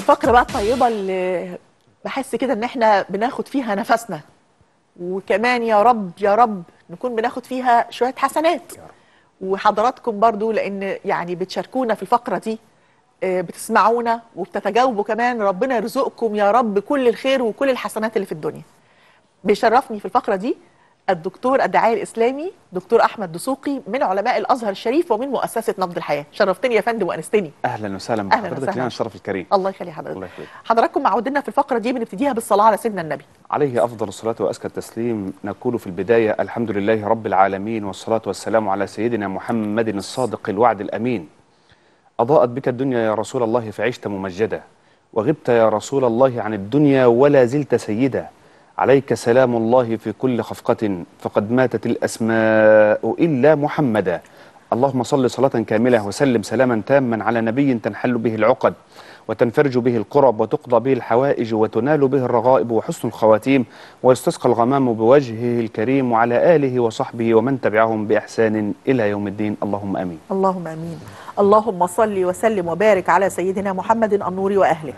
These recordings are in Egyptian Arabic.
الفقرة بقى الطيبة اللي بحس كده ان احنا بناخد فيها نفسنا وكمان يا رب يا رب نكون بناخد فيها شوية حسنات وحضراتكم برضو لان يعني بتشاركونا في الفقرة دي آه، بتسمعونا وبتتجاوبوا كمان ربنا يرزقكم يا رب كل الخير وكل الحسنات اللي في الدنيا بيشرفني في الفقرة دي الدكتور الداعية الإسلامي دكتور أحمد دسوقي من علماء الأزهر الشريف ومن مؤسسة نبض الحياة شرفتني يا فندم وأنستني اهلا وسهلا أهلاً بحضرتك وسهلاً. لنا الشرف الكريم الله يخلي حضرتك الله يخليك. حضراتكم معودنا في الفقرة دي بنبتديها بالصلاة على سيدنا النبي عليه افضل الصلاه وازكى التسليم نقول في البدايه الحمد لله رب العالمين والصلاه والسلام على سيدنا محمد الصادق الوعد الامين اضاءت بك الدنيا يا رسول الله فعشت ممجدا وغبت يا رسول الله عن الدنيا ولا زلت سيدا عليك سلام الله في كل خفقة فقد ماتت الأسماء إلا محمدا اللهم صل صلاة كاملة وسلم سلاما تاما على نبي تنحل به العقد وتنفرج به القرب وتقضى به الحوائج وتنال به الرغائب وحسن الخواتيم ويستسقى الغمام بوجهه الكريم وعلى آله وصحبه ومن تبعهم بإحسان إلى يوم الدين اللهم آمين اللهم امين اللهم صل وسلم وبارك على سيدنا محمد النور واهله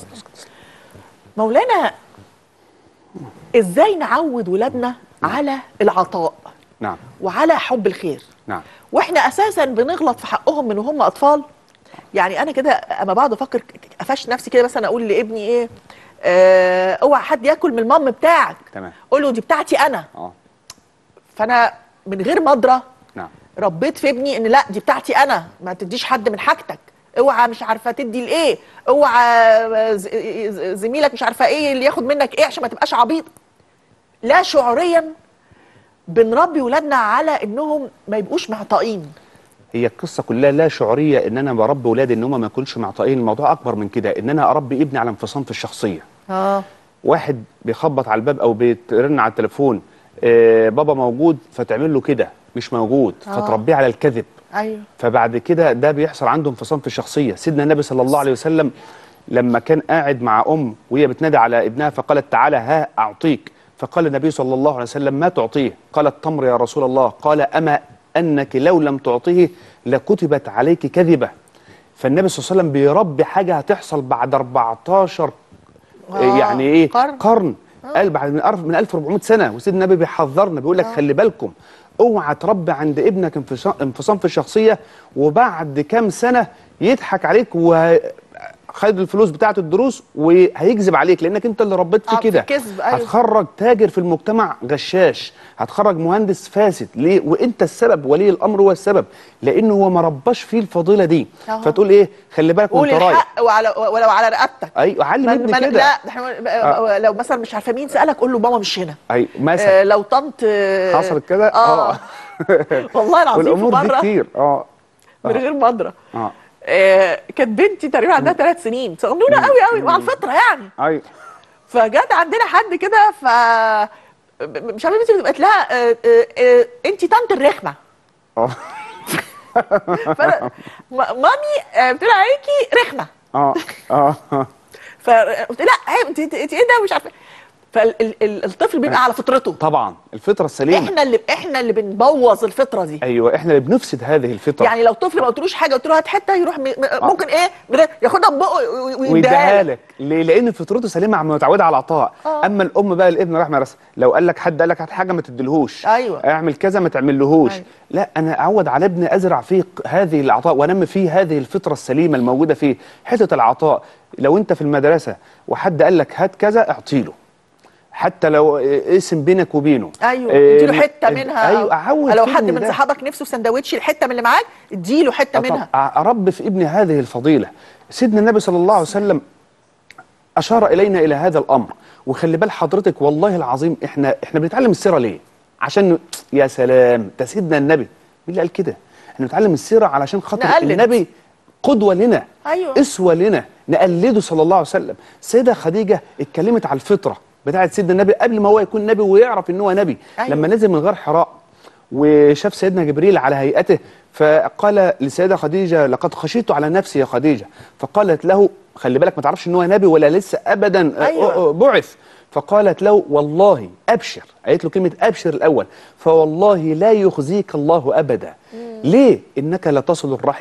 مولانا ازاي نعود ولادنا على العطاء نعم وعلى حب الخير نعم واحنا اساسا بنغلط في حقهم من وهم اطفال يعني انا كده اما بقعد افكر قفش نفسي كده مثلا اقول لابني ايه آه، اوعى حد ياكل من المام بتاعك تمام قول له دي بتاعتي انا اه فانا من غير مدرة نعم ربيت في ابني ان لا دي بتاعتي انا ما تديش حد من حاجتك اوعى مش عارفه تدي لايه اوعى ز- ز- زميلك مش عارفه ايه اللي ياخد منك ايه عشان ما تبقاش عبيط لا شعوريا بنربي ولادنا على انهم ما يبقوش معطائين هي القصه كلها لا شعوريه ان انا بربي ولادي ان هم ما يكونش معطائين الموضوع اكبر من كده ان انا اربي ابني على انفصام في الشخصيه اه واحد بيخبط على الباب او بيرن على التليفون آه بابا موجود فتعمل له كده مش موجود آه. فتربيه على الكذب ايوه فبعد كده ده بيحصل عنده انفصام في الشخصيه سيدنا النبي صلى الله عليه وسلم لما كان قاعد مع ام وهي بتنادي على ابنها فقالت تعالى ها اعطيك فقال النبي صلى الله عليه وسلم ما تعطيه قال التمر يا رسول الله قال اما انك لو لم تعطيه لكتبت عليك كذبه فالنبي صلى الله عليه وسلم بيربي حاجه هتحصل بعد 14 آه، يعني ايه قرن. قرن قال بعد من أرف من 1400 سنه وسيدنا النبي بيحذرنا بيقول لك خلي بالكم اوعى تربي عند ابنك انفصام انفصام في الشخصيه وبعد كام سنه يضحك عليك وخد الفلوس بتاعه الدروس وهيكذب عليك لانك انت اللي ربيت آه، فيه في كده كذب، أيوة. هتخرج تاجر في المجتمع غشاش هتخرج مهندس فاسد ليه وانت السبب ولي الامر هو السبب لانه هو ما رباش فيه الفضيله دي أهو. فتقول ايه خلي بالك قول وانت رايح الحق وعلى ولو على رقبتك ايوه علم ما- ابني ما- كده لا ده احنا لو مثلا مش عارفه مين سالك قول له ماما مش هنا اي مثلا آه لو طنط آه، حصلت كده اه والله العظيم في والامور دي مره كتير اه من غير مدرة اه آه كانت بنتي تقريبا عندها ثلاث سنين صغنونه قوي قوي وعلى الفطره يعني ايوه فجت عندنا حد كده ف ب- مش عارفه بنتي بتبقى لها آه آه آه انت طنط الرخمه اه فانا م- مامي آه بتقول عليكي رخمه اه اه فقلت لا عيب انت انت انت ايه ده مش عارفه فالطفل بيبقى على فطرته طبعا الفطره السليمه احنا اللي احنا اللي بنبوظ الفطره دي ايوه احنا اللي بنفسد هذه الفطره يعني لو طفل ما قلتلوش حاجه قلت له هات حته يروح م... م- ممكن ايه بدا- ياخدها ببقه وي- ويديها ويديها لك لك ليه؟ لان فطرته سليمه عم متعوده على العطاء آه. اما الام بقى الابن راح مدرسه لو قال لك حد قال لك هات حاجه ما تديلهوش أيوة. اعمل كذا ما تعملهوش أيوة. لا انا اعود على ابني ازرع فيه ق- هذه العطاء وانمي فيه هذه الفطره السليمه الموجوده فيه حته العطاء لو انت في المدرسه وحد قال لك هات كذا اعطيله حتى لو اسم بينك وبينه ايوه إيه، اديله حته منها ايوه اعود لو في حد ابني من ده. صحابك نفسه في سندوتش الحته من اللي معاك اديله حته منها طب اربي في ابني هذه الفضيله سيدنا النبي صلى الله عليه وسلم اشار الينا الى هذا الامر وخلي بال حضرتك والله العظيم احنا احنا بنتعلم السيره ليه عشان ن- يا سلام ده سيدنا النبي مين اللي قال كده احنا بنتعلم السيره علشان خاطر نقلد. النبي قدوه لنا أيوة. اسوه لنا نقلده صلى الله عليه وسلم سيده خديجه اتكلمت على الفطره بتاعت سيدنا النبي قبل ما هو يكون نبي ويعرف ان هو نبي أيوة. لما نزل من غار حراء وشاف سيدنا جبريل على هيئته فقال للسيده خديجه لقد خشيت على نفسي يا خديجه فقالت له خلي بالك ما تعرفش ان هو نبي ولا لسه ابدا أيوة. بعث فقالت له والله ابشر قالت له كلمه ابشر الاول فوالله لا يخزيك الله ابدا ليه انك لا تصل الرحم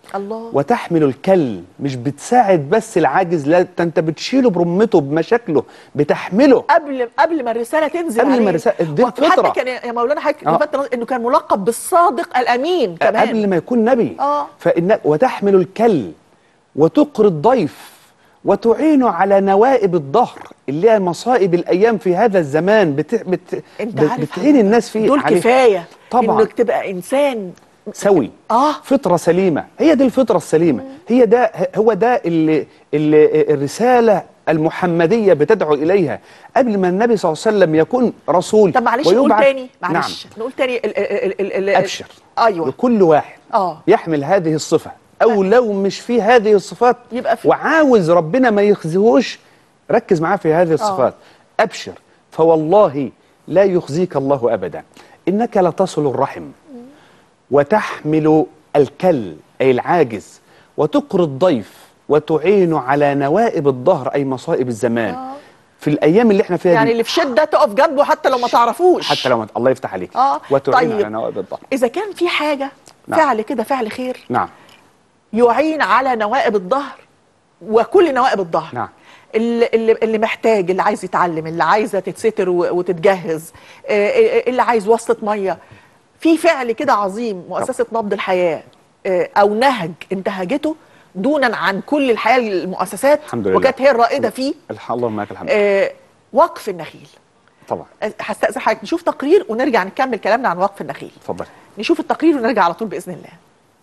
الله وتحمل الكل مش بتساعد بس العاجز لا ده انت بتشيله برمته بمشاكله بتحمله قبل قبل ما الرساله تنزل قبل ما عليه. الرسالة- دي وحتى الفطرة. كان يا مولانا حضرتك آه. لفت نظري انه كان ملقب بالصادق الامين كمان قبل ما يكون نبي آه. فإن وتحمل الكل وتقري الضيف وتعين على نوائب الظهر اللي هي مصائب الايام في هذا الزمان بت... بت... انت بت... عارف بتعين الناس فيه دول عليه. كفايه طبعا انك تبقى انسان سوي اه فطرة سليمة هي دي الفطرة السليمة هي ده هو ده اللي, اللي الرسالة المحمدية بتدعو إليها قبل ما النبي صلى الله عليه وسلم يكون رسول طب معلش نقول ويبعث- تاني معلش نعم نقول تاني ال ال ال ال أبشر ايوه لكل واحد اه يحمل هذه الصفة أو لو مش في هذه الصفات يبقى في وعاوز ربنا ما يخزيهوش ركز معاه في هذه الصفات أبشر فوالله لا يخزيك الله أبدا إنك لتصل الرحم وتحمل الكل أي العاجز وتقري الضيف وتعين على نوائب الظهر أي مصائب الزمان آه. في الأيام اللي احنا فيها يعني دي اللي في شده تقف جنبه حتى لو ما تعرفوش حتى لو ما الله يفتح عليك اه وتعين طيب على نوائب الظهر اذا كان في حاجه نعم. فعل كده فعل خير نعم يعين على نوائب الظهر وكل نوائب الظهر نعم. اللي, اللي, اللي محتاج اللي عايز يتعلم اللي عايزه تتستر و- وتتجهز آه، آه، اللي عايز وصلة ميه في فعل كده عظيم مؤسسه نبض الحياه آه، او نهج انتهجته دونا عن كل الحياه المؤسسات الحمد لله. وكانت هي الرائده فيه الح- اللهم لك الحمد آه، وقف النخيل طبعا آه، هستأذن حضرتك نشوف تقرير ونرجع نكمل كلامنا عن وقف النخيل اتفضل نشوف التقرير ونرجع على طول باذن الله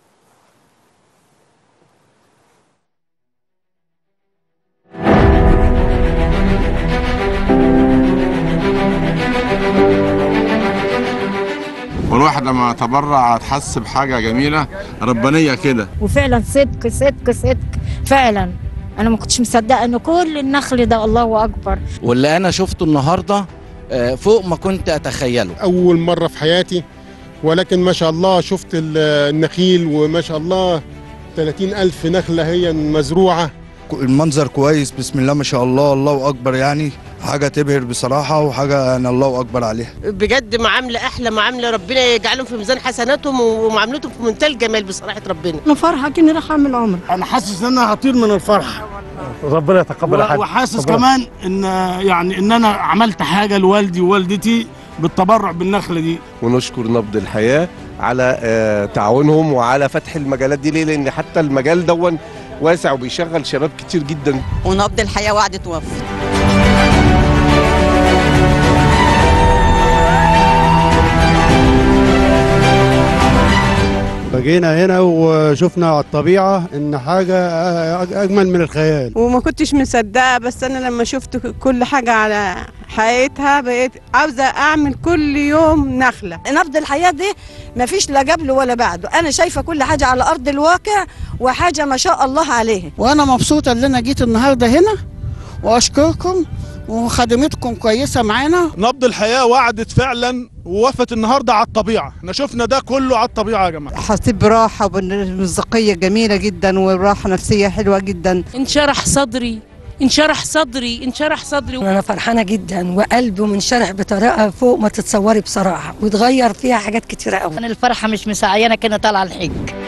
والواحد لما يتبرع تحس بحاجة جميلة ربانية كده وفعلا صدق صدق صدق فعلا انا ما كنتش مصدقه ان كل النخل ده الله اكبر واللي انا شفته النهارده آه، فوق ما كنت اتخيله أول مرة في حياتي ولكن ما شاء الله شفت ال- النخيل وما شاء الله 30 ألف نخلة هي مزروعة المنظر كويس بسم الله ما شاء الله الله اكبر يعني حاجه تبهر بصراحه وحاجه يعني الله اكبر عليها بجد معامله احلى معامله ربنا يجعلهم في ميزان حسناتهم ومعاملتهم في منتهى الجمال بصراحه ربنا انا فرحه كني راح اعمل عمره انا حاسس ان انا هطير من الفرح ربنا يتقبل و- وحاسس كمان ان يعني ان انا عملت حاجه لوالدي ووالدتي بالتبرع بالنخله دي ونشكر نبض الحياة على آه، تعاونهم وعلى فتح المجالات دي ليه لأن حتى المجال دون واسع وبيشغل شباب كتير جدا ونبض الحياه وعد توفي فجينا هنا وشفنا على الطبيعة إن حاجة أجمل من الخيال وما كنتش مصدقه بس انا لما شفت كل حاجه على حقيقتها بقيت عاوزه اعمل كل يوم نخله نبض الحياه دي ما فيش لا قبله ولا بعده انا شايفه كل حاجه على ارض الواقع وحاجه ما شاء الله عليه وانا مبسوطه ان انا جيت النهارده هنا واشكركم وخدمتكم كويسه معانا نبض الحياة وعدت فعلا ووفت النهاردة على الطبيعة احنا شفنا ده كله على الطبيعة يا جماعة حسيت براحه ومصداقيه جميله جدا وراحه نفسيه حلوه جدا انشرح صدري انشرح صدري انشرح صدري انا فرحانه جدا وقلبي منشرح بطريقه فوق ما تتصوري بصراحه وتغير فيها حاجات كتيره قوي انا الفرحه مش مسعيانه كده طالعه الحج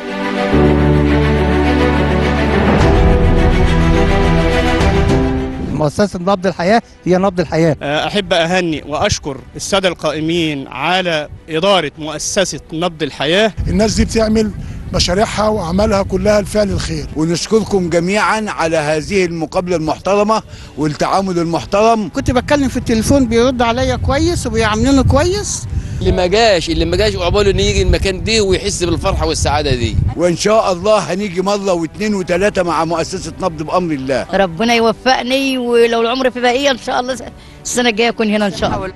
مؤسسه نبض الحياه هي نبض الحياه احب اهني واشكر السادة القائمين على ادارة مؤسسة نبض الحياة الناس دي بتعمل مشاريعها واعمالها كلها لفعل الخير ونشكركم جميعا على هذه المقابلة المحترمة والتعامل المحترم كنت بتكلم في التليفون بيرد عليا كويس وبيعاملوني كويس اللي ما جاش اللي ما جاش وعقباله انه يجي المكان دي ويحس بالفرحه والسعاده دي وإن شاء الله هنيجي مرة واثنين وثلاثة مع مؤسسة نبض بأمر الله ربنا يوفقني ولو العمر في بقيه ان شاء الله السنه الجايه اكون هنا ان شاء الله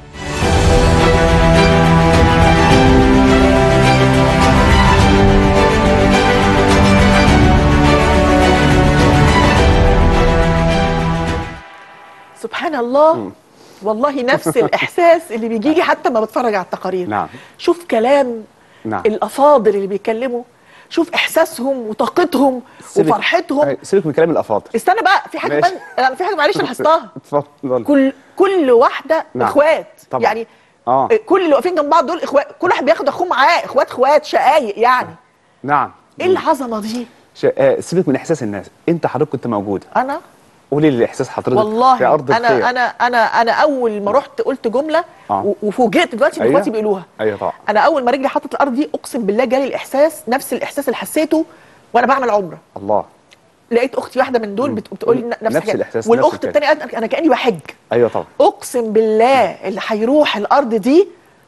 سبحان الله والله نفس الاحساس اللي بيجي لي حتى ما بتفرج على التقارير نعم شوف كلام نعم الافاضل اللي بيتكلموا شوف احساسهم وطاقتهم سيبك- وفرحتهم أي، سيبك من كلام الافاضل استنى بقى في حاجه ماشي. من... انا في حاجه معلش لاحظتها اتفضل كل كل واحده نعم. اخوات طبعا. يعني اه كل اللي واقفين جنب بعض دول اخوات كل واحد بياخد اخوه معاه اخوات اخوات شقايق يعني نعم ايه العظمه دي ش- آه، سيبك من احساس الناس انت حضرتك كنت موجوده انا قولي لي احساس حضرتك في والله ارض الخير انا انا انا انا اول ما رحت قلت جمله آه. و- وفوجئت دلوقتي ان أيوة. اخواتي بيقولوها ايوه طبعا انا اول ما رجلي حطت الارض دي اقسم بالله جالي الاحساس نفس الاحساس اللي حسيته وانا بعمل عمره الله لقيت اختي واحده من دول بت- بتقول لي نفس نفس الحكايه الإحساس، نفس والاخت الكلام. الثانيه قالت انا كاني بحج ايوه طبعا اقسم بالله اللي هيروح الارض دي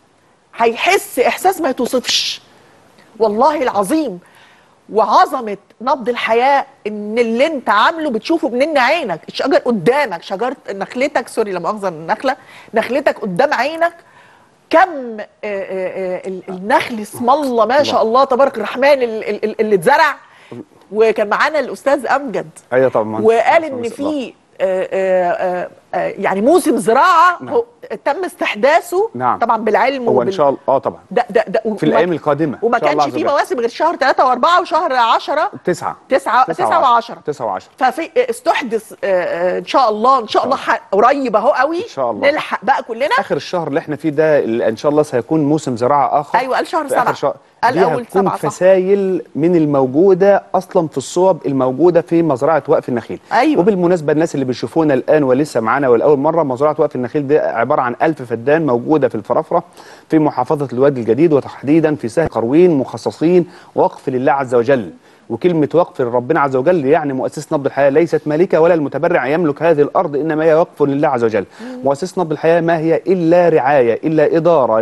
هيحس احساس ما يتوصفش والله العظيم وعظمه نبض الحياه ان اللي انت عامله بتشوفه بنن عينك الشجر قدامك شجره نخلتك سوري لا مؤاخذه النخله نخلتك قدام عينك كم آه، آه، آه، ال- النخل اسم الله ما شاء الله تبارك الرحمن ال- ال- ال- اللي اتزرع وكان معانا الاستاذ امجد ايوه طبعا وقال ان في آه، آه، آه، يعني موسم زراعه نعم. هو تم استحداثه نعم. طبعا بالعلم هو ان وبال- شاء الله اه طبعا ده ده ده في الايام القادمه وما إن شاء الله كانش عز في وجل. مواسم غير شهر 3 و4 وشهر 10 تسعة تسعة تسعة تسعة و10 تسعة و10 ففي استحدث آه، آه، ان شاء الله ان شاء الله ح- قريب اهو قوي ان شاء الله. نلحق بقى كلنا اخر الشهر اللي احنا فيه ده اللي ان شاء الله سيكون موسم زراعه اخر ايوه قال شهر في اخر سبعة شهر قال دي اول هتكون سبعة صح فسايل من الموجوده اصلا في الصوب الموجوده في مزرعه وقف النخيل أيوة. وبالمناسبه الناس اللي بيشوفونا الان ولسه معانا ولاول مره مزرعه وقف النخيل دي عباره عن ألف فدان موجوده في الفرافره في محافظه الوادي الجديد وتحديدا في سهل قروين مخصصين وقف لله عز وجل وكلمة وقف لربنا عز وجل يعني مؤسسة نبض الحياة ليست مالكة ولا المتبرع يملك هذه الأرض إنما هي وقف لله عز وجل مؤسسة نبض الحياة ما هي إلا رعاية إلا إدارة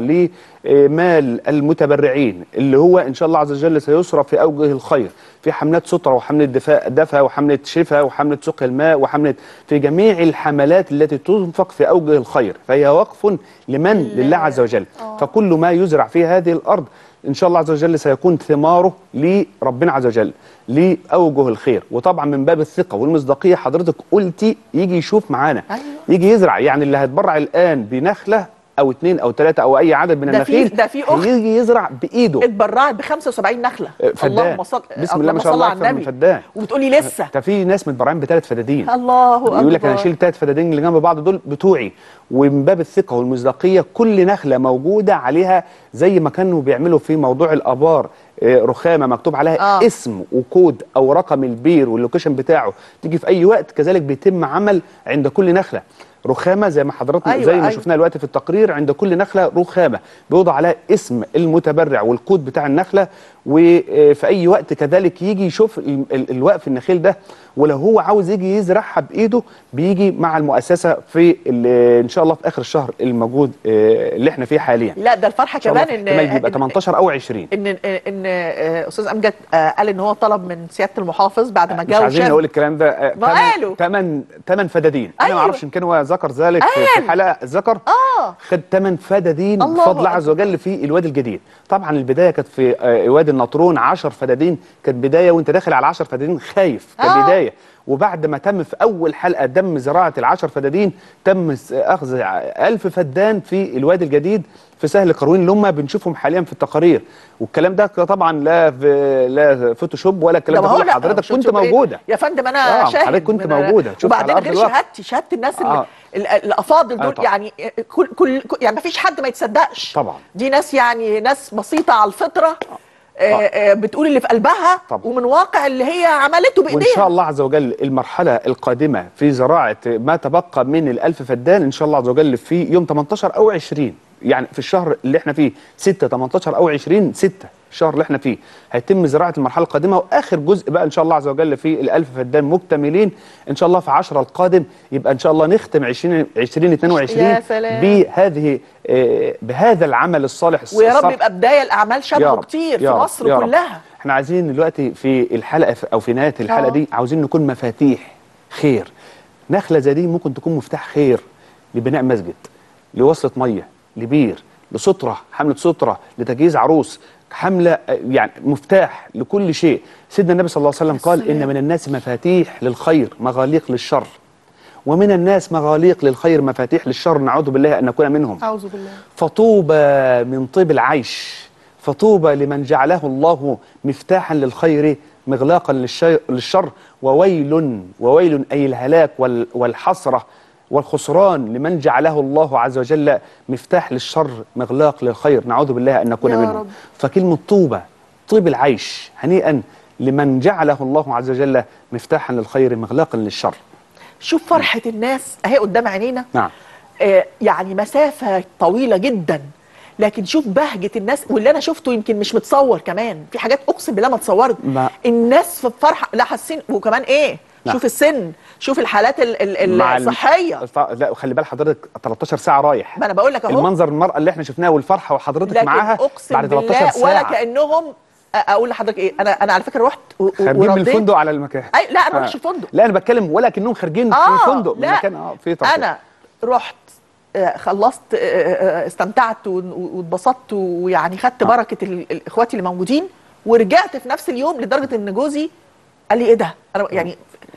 لمال المتبرعين اللي هو إن شاء الله عز وجل سيصرف في أوجه الخير في حملات سترة وحملة دفاع دفع وحملة شفاء وحملة سقي الماء وحملة في جميع الحملات التي تنفق في أوجه الخير فهي وقف لمن لله عز وجل فكل ما يزرع في هذه الأرض ان شاء الله عز وجل سيكون ثماره لربنا عز وجل لاوجه الخير وطبعا من باب الثقه والمصداقيه حضرتك قلتي يجي يشوف معانا أيوة. يجي يزرع يعني اللي هيتبرع الان بنخله او اثنين او ثلاثه او اي عدد من ده في- النخيل ده في أخت يجي يزرع بايده اتبرعت ب 75 نخله فدان اللهم صل بسم الله ما شاء اللهم الله صل اكثر على من النبي فدان وبتقولي لسه ده في ناس متبرعين بثلاث فدادين الله اكبر يقول لك انا اشيل ثلاث فدادين اللي جنب بعض دول بتوعي ومن باب الثقه والمصداقيه كل نخله موجوده عليها زي ما كانوا بيعملوا في موضوع الابار آه، رخامه مكتوب عليها آه. آه. اسم وكود او رقم البير واللوكيشن بتاعه تيجي في اي وقت كذلك بيتم عمل عند كل نخله رخامه زي ما حضراتنا أيوة، أيوة زي ما أيوة. أيوة. شفناها دلوقتي في التقرير عند كل نخله رخامه بيوضع عليها اسم المتبرع والكود بتاع النخله وفي اي وقت كذلك يجي يشوف ال- ال- الوقف النخيل ده ولو هو عاوز يجي يزرعها بايده بيجي مع المؤسسه في ال- ان شاء الله في اخر الشهر الموجود آه، اللي احنا فيه حاليا لا ده الفرحه إن شاء الله كمان في احتمال يبقى ان 18 او 20 ان ان ان آه، استاذ امجد آه، قال ان هو طلب من سياده المحافظ بعد ما مش جاء عايزين وشاف نقول الكلام ده آه، ما تمن- قالوا. تمن تمن فدادين انا أيوة. ما اعرفش ان كان هو ذكر ذلك في قال. في حلقه ذكر اه خد ثمان فدادين الله بفضل الله عز وجل في الوادي الجديد طبعا البدايه كانت في آه، وادي النطرون 10 فدادين كانت بدايه وانت داخل على 10 فدادين خايف آه. كبدايه وبعد ما تم في اول حلقه دم زراعه العشر فدادين تم س- اخذ ألف فدان في الوادي الجديد في سهل قروين اللي هم بنشوفهم حاليا في التقارير والكلام ده طبعا لا في لا فوتوشوب ولا الكلام ده ده ما هو كله لا، حضرتك شوف- كنت شوف إيه؟ موجوده يا فندم انا آه، شاهد حضرتك كنت من- موجودة، شفت وبعدين على غير أرض الواقع. شهادتي شهاده الناس اللي آه. ال- الافاضل آه دول طبعا. يعني كل كل كل- يعني ما فيش حد ما يتصدقش طبعا دي ناس يعني ناس بسيطه على الفطره آه، آه، بتقول اللي في قلبها طبعا. ومن واقع اللي هي عملته وان شاء بايديها الله عز وجل المرحله القادمه في زراعه ما تبقى من الألف فدان ان شاء الله عز وجل في يوم 18 او 20 يعني في الشهر اللي احنا فيه 6 18 او 20 6 الشهر اللي احنا فيه هيتم زراعه المرحله القادمه واخر جزء بقى ان شاء الله عز وجل في الألف فدان مكتملين ان شاء الله في 10 القادم يبقى ان شاء الله نختم 20 2022 يا سلام. بهذه آه، بهذا العمل الصالح ويا رب الصالح. يبقى بدايه لاعمال يا شبه رب، كتير في يا رب، مصر يا رب. كلها احنا عايزين دلوقتي في الحلقه او في نهايه الحلقه آه. دي عاوزين نكون مفاتيح خير نخله زي دي ممكن تكون مفتاح خير لبناء مسجد لوصله ميه لبير لستره حمله ستره لتجهيز عروس حمله آه، يعني مفتاح لكل شيء سيدنا النبي صلى الله عليه وسلم قال ان من الناس مفاتيح للخير مغاليق للشر ومن الناس مغاليق للخير مفاتيح للشر نعوذ بالله ان نكون منهم اعوذ بالله فطوبى من طيب العيش فطوبى لمن جعله الله مفتاحا للخير مغلاقا للشي- للشر وويل وويل أي الهلاك وال- والحسرة والخسران لمن جعله الله عز وجل مفتاح للشر مغلاق للخير نعوذ بالله أن نكون يا منهم رب. فكلمة طوبى طيب العيش هنيئا لمن جعله الله عز وجل مفتاحا للخير مغلاقا للشر شوف فرحه الناس اهي قدام عينينا نعم آه، يعني مسافة طويلة جدا لكن شوف بهجة الناس واللي أنا شفته يمكن مش متصور كمان في حاجات أقسم بالله ما اتصورت ما- الناس في فرحة لا حاسين وكمان إيه نعم. شوف السن شوف الحالات ال- ال- مع ال- الصحية الف- لا وخلي بال حضرتك 13 ساعه رايح ما أنا بقول لك أهو المنظر المرأة اللي احنا شفناها والفرحة وحضرتك لكن معاها أقسم بعد 13 بالله ساعة ولا كأنهم أ- أقول لحضرتك إيه أنا أنا على فكرة رحت و- و- خارجين من ورديت. الفندق على المكان أي لا أنا ما آه. رحتش الفندق لا انا بتكلم ولا كانهم خارجين آه، في الفندق من لا. مكان اه في ترفيه. انا رحت آه، خلصت آه، آه، استمتعت و- و- واتبسطت ويعني خدت بركه ال- الاخوات اللي موجودين ورجعت في نفس اليوم لدرجه ان جوزي قال لي ايه ده انا يعني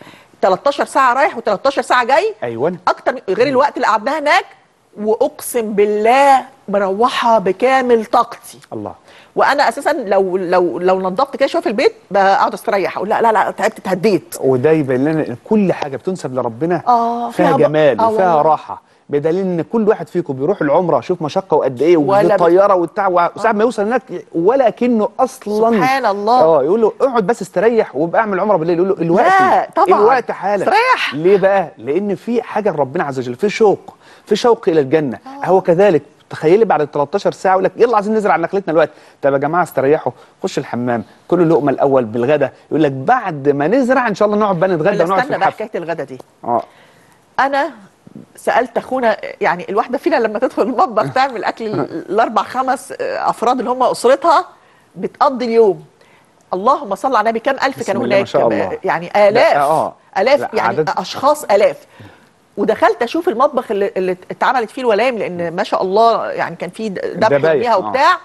13 ساعه رايح و13 ساعه جاي ايوه اكتر من- غير الوقت اللي قعدناه هناك واقسم بالله مروحه بكامل طاقتي الله وانا اساسا لو لو لو نظفت كده شويه في البيت بقعد استريح اقول لا لا لا تعبت اتهديت وده يبين لنا ان كل حاجه بتنسب لربنا اه فيها ب- جمال آه وفيها والله. راحه بدليل ان كل واحد فيكم بيروح العمره شوف مشقه وقد ايه ولا ب- والطياره والبتاع وساعه ما يوصل هناك ولا كأنه اصلا سبحان الله. اه يقول له اقعد بس استريح وابقى اعمل عمره بالليل يقول له الوقت لا، طبعاً. الوقت حالا استريح. ليه بقى؟ لان في حاجه لربنا عز وجل في شوق في شوق الى الجنه هو كذلك تخيلي بعد 13 ساعه يقول لك يلا عايزين نزرع نخلتنا الوقت طب يا جماعه استريحوا خش الحمام كل لقمه الاول بالغدا يقول لك بعد ما نزرع ان شاء الله نقعد بقى نتغدى ولا ونقعد في استنى بقى الحفل حكايه الغدا دي اه انا سالت اخونا يعني الواحده فينا لما تدخل المطبخ تعمل اكل ال- الاربع خمس افراد اللي هم اسرتها بتقضي اليوم اللهم صل على النبي كم الف بسم كانوا الله ما هناك شاء الله. يعني الاف لا، آه. الاف لا، يعني عدد- اشخاص الاف ودخلت اشوف المطبخ اللي, اللي اتعملت فيه الولايم لان ما شاء الله يعني كان فيه ذبح الذبايح، بيها آه. وبتاع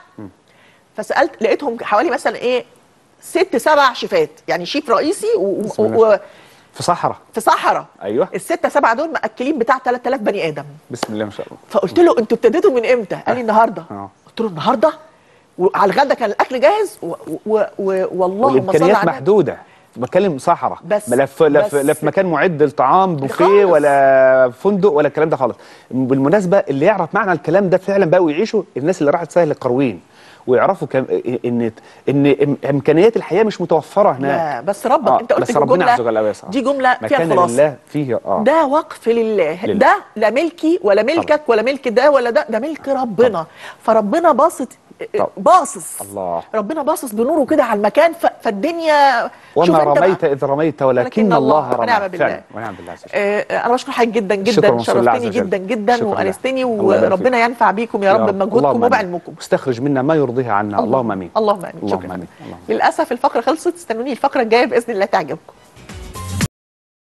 فسالت لقيتهم حوالي مثلا ايه ست سبع شيفات يعني شيف رئيسي و- بسم الله ما و- شاء في صحراء في صحراء ايوه الستة سبعة دول مأكلين بتاع 3000 بني آدم بسم الله ما شاء الله فقلت له انتوا ابتديتوا من امتى؟ قال لي النهارده اه قلت له النهارده وعلى الغدا كان الاكل جاهز و و و واللهم صل والامكانيات على النبي. محدوده بتكلم صحراء بس- لا في لا في, بس- لا في مكان معد للطعام بوفيه خالص. ولا فندق ولا الكلام ده خالص بالمناسبه اللي يعرف معنى الكلام ده فعلا بقى ويعيشه الناس اللي راحت سهل القرويين ويعرفوا كم ان ان إم- امكانيات الحياه مش متوفره هناك لا بس ربك آه، انت قلت بس ربنا جملة عز وجل أوي يا صاحبي. دي جمله فيها مكان خلاصه لله فيه اه ده وقف لله. لله. ده لا ملكي ولا ملكك ولا ملك ده ولا ده ده ملك ربنا فربنا باصص باصص الله ربنا باصص بنوره كده على المكان ف- فالدنيا شوف وما انت بقى. رميت اذ رميت ولكن ولكن الله الله رمى ونعم بالله. فعلا ونعم بالله عز وجل. آه، انا بشكر حضرتك جدا الشكر جدا والمنصور لله عز شرفتني وجل. جدا جدا شكرا لله. وانستني الله يبارك وربنا فيك. ينفع بيكم يا رب بمجهودكم اللهم آمين. وبعلمكم واستخرج منا ما يرضيها عنا اللهم امين اللهم امين اللهم شكرا امين اللهم للاسف الفقره خلصت استنوني الفقره الجايه باذن الله تعجبكم